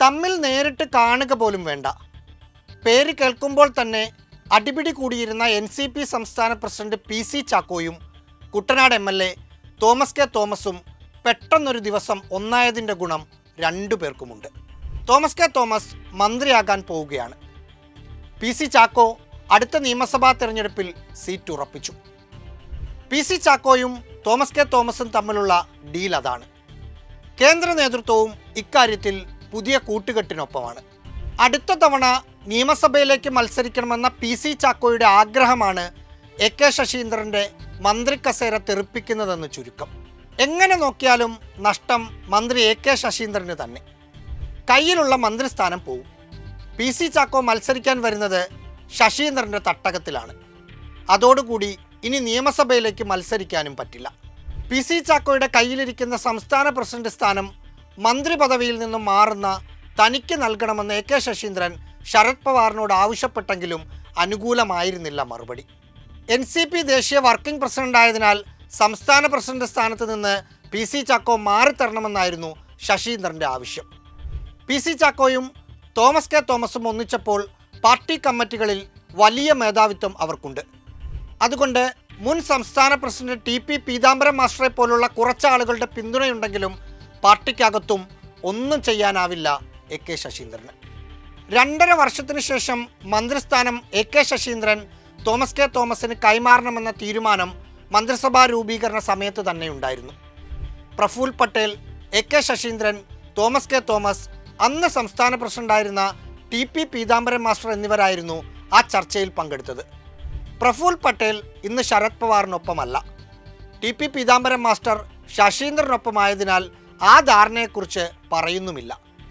തമ്മിൽ നേരിട്ട് കാണുക പോലും വേണ്ട പേര് കേൾക്കുമ്പോൾ തന്നെ അടിപിടി കൂടിയിരുന്ന എൻ സി പി സംസ്ഥാന പ്രസിഡന്റ് പി സി ചാക്കോയും Kuttanad M L A Thomas K തോമസും പെട്ടെന്നൊരു ദിവസം ഒന്നായതിൻ്റെ ഗുണം രണ്ടു പേർക്കുമുണ്ട് തോമസ് കെ തോമസ് മന്ത്രിയാകാൻ പോവുകയാണ് പി സി ചാക്കോ അടുത്ത നിയമസഭാ തെരഞ്ഞെടുപ്പിൽ സീറ്റ് ഉറപ്പിച്ചു പി സി ചാക്കോയും തോമസ് കെ തോമസും തമ്മിലുള്ള ഡീൽ അതാണ് കേന്ദ്ര നേതൃത്വവും ഇക്കാര്യത്തിൽ പുതിയ കൂട്ടുകെട്ടിനൊപ്പമാണ് അടുത്ത തവണ നിയമസഭയിലേക്ക് മത്സരിക്കണമെന്ന പി സി ചാക്കോയുടെ ആഗ്രഹമാണ് എ കെ ശശീന്ദ്രൻ്റെ മന്ത്രി കസേര തെറിപ്പിക്കുന്നതെന്ന് ചുരുക്കം എങ്ങനെ നോക്കിയാലും നഷ്ടം മന്ത്രി എ കെ ശശീന്ദ്രന് തന്നെ കയ്യിലുള്ള മന്ത്രിസ്ഥാനം പോവും പി സി ചാക്കോ മത്സരിക്കാൻ വരുന്നത് ശശീന്ദ്രൻ്റെ തട്ടകത്തിലാണ് അതോടുകൂടി ഇനി നിയമസഭയിലേക്ക് മത്സരിക്കാനും പറ്റില്ല പി സി ചാക്കോയുടെ കയ്യിലിരിക്കുന്ന സംസ്ഥാന പ്രസിഡന്റ് സ്ഥാനം മന്ത്രി പദവിയിൽ നിന്നും മാറുന്ന തനിക്ക് നൽകണമെന്ന് എ കെ ശശീന്ദ്രൻ ശരത് പവാറിനോട് ആവശ്യപ്പെട്ടെങ്കിലും അനുകൂലമായിരുന്നില്ല മറുപടി എൻ സി പി ദേശീയ വർക്കിംഗ് പ്രസിഡന്റ് ആയതിനാൽ സംസ്ഥാന പ്രസിഡന്റ് സ്ഥാനത്ത് നിന്ന് പി സി ചാക്കോ മാറിത്തരണമെന്നായിരുന്നു ശശീന്ദ്രൻ്റെ ആവശ്യം പി സി ചാക്കോയും തോമസ് കെ തോമസും ഒന്നിച്ചപ്പോൾ പാർട്ടി കമ്മിറ്റികളിൽ വലിയ മേധാവിത്വം അവർക്കുണ്ട് അതുകൊണ്ട് മുൻ സംസ്ഥാന പ്രസിഡന്റ് ടി പി പീതാംബരം മാസ്റ്ററെ പോലുള്ള കുറച്ച് ആളുകളുടെ പിന്തുണയുണ്ടെങ്കിലും പാർട്ടിക്കകത്തും ഒന്നും ചെയ്യാനാവില്ല എ കെ ശശീന്ദ്രന് രണ്ടര വർഷത്തിന് ശേഷം മന്ത്രിസ്ഥാനം A K Saseendran Thomas K തോമസിന് കൈമാറണമെന്ന തീരുമാനം മന്ത്രിസഭാ രൂപീകരണ സമയത്ത് തന്നെ ഉണ്ടായിരുന്നു Praful Patel A K Saseendran Thomas K Thomas അന്ന് സംസ്ഥാന പ്രസിഡന്റായിരുന്ന ടി പി പീതാംബരൻ മാസ്റ്റർ എന്നിവരായിരുന്നു ആ ചർച്ചയിൽ പങ്കെടുത്തത് പ്രഫുൽ പട്ടേൽ ഇന്ന് ശരത് പവാറിനൊപ്പമല്ല ടി പി പീതാംബരൻ മാസ്റ്റർ ശശീന്ദ്രനൊപ്പമായതിനാൽ ആ ധാരണയെക്കുറിച്ച് പറയുന്നുമില്ല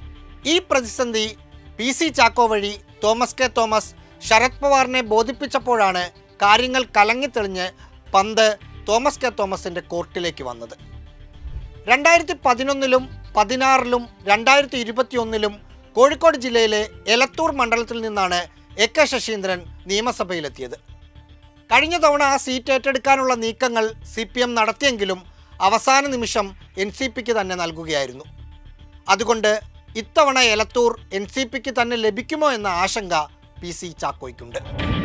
ഈ പ്രതിസന്ധി പി സി ചാക്കോ വഴി തോമസ് കെ തോമസ് ശരത് പവാറിനെ ബോധിപ്പിച്ചപ്പോഴാണ് കാര്യങ്ങൾ കലങ്ങിത്തെളിഞ്ഞ് പന്ത് തോമസ് കെ തോമസിൻ്റെ കോർട്ടിലേക്ക് വന്നത് രണ്ടായിരത്തി പതിനൊന്നിലും പതിനാറിലും രണ്ടായിരത്തി ഇരുപത്തിയൊന്നിലും കോഴിക്കോട് ജില്ലയിലെ എലത്തൂർ മണ്ഡലത്തിൽ നിന്നാണ് എ കെ ശശീന്ദ്രൻ നിയമസഭയിലെത്തിയത് കഴിഞ്ഞ തവണ ആ സീറ്റ് ഏറ്റെടുക്കാനുള്ള നീക്കങ്ങൾ സി പി എം നടത്തിയെങ്കിലും അവസാന നിമിഷം എൻ സി പിക്ക് തന്നെ നൽകുകയായിരുന്നു അതുകൊണ്ട് ഇത്തവണ എലത്തൂർ എൻ സി പിക്ക് തന്നെ ലഭിക്കുമോ എന്ന ആശങ്ക പി സി ചാക്കോയ്ക്കുണ്ട്